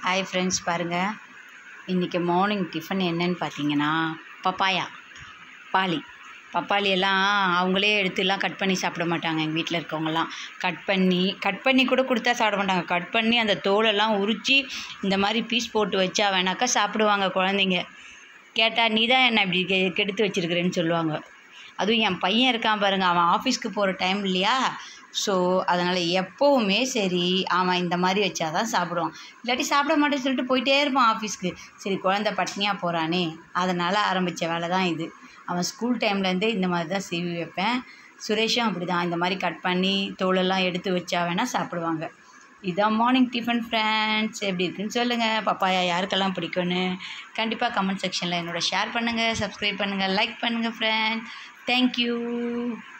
hi friends பாருங்கள் இன்றைக்கி morning tiffin என்னன்னு பார்த்தீங்கன்னா பப்பாயா பாலி பப்பாளி எல்லாம் அவங்களே எடுத்துலாம் கட் பண்ணி சாப்பிட மாட்டாங்க எங்கள் வீட்டில் இருக்கவங்கலாம் கட் பண்ணி கட் பண்ணி கூட கொடுத்தா சாப்பிட மாட்டாங்க கட் பண்ணி அந்த தோலெல்லாம் உரித்து இந்த மாதிரி பீஸ் போட்டு வச்சா வேணாக்கா சாப்பிடுவாங்க குழந்தைங்க கேட்டால் நீ தான் என்னை இப்படி கெ கெடுத்து வச்சிருக்கிறேன்னு சொல்லுவாங்க அதுவும் என் பையன் இருக்கான் பாருங்க அவன் ஆஃபீஸ்க்கு போகிற டைம் இல்லையா ஸோ அதனால் எப்போவுமே சரி அவன் இந்த மாதிரி வச்சா தான் சாப்பிடுவான் இல்லாட்டி சாப்பிட மாட்டேன்னு சொல்லிட்டு போயிட்டே இருப்பான் ஆஃபீஸ்க்கு சரி குழந்த பட்னியாக போகிறானே அதனால் ஆரம்பித்த வேலை தான் இது அவன் ஸ்கூல் டைம்லேருந்தே இந்த மாதிரி தான் சீவி வைப்பேன் சுரேஷும் அப்படி தான் இந்த மாதிரி கட் பண்ணி தோலெல்லாம் எடுத்து வச்சா வேணால் சாப்பிடுவாங்க இதான் மார்னிங் டிஃபன் ஃப்ரெண்ட்ஸ் எப்படி இருக்குன்னு சொல்லுங்கள் பப்பாயா யாருக்கெல்லாம் பிடிக்கும்னு கண்டிப்பாக கமெண்ட் செக்ஷனில் என்னோட ஷேர் பண்ணுங்கள் சப்ஸ்கிரைப் பண்ணுங்கள் லைக் பண்ணுங்கள் ஃப்ரெண்ட் தேங்க்யூ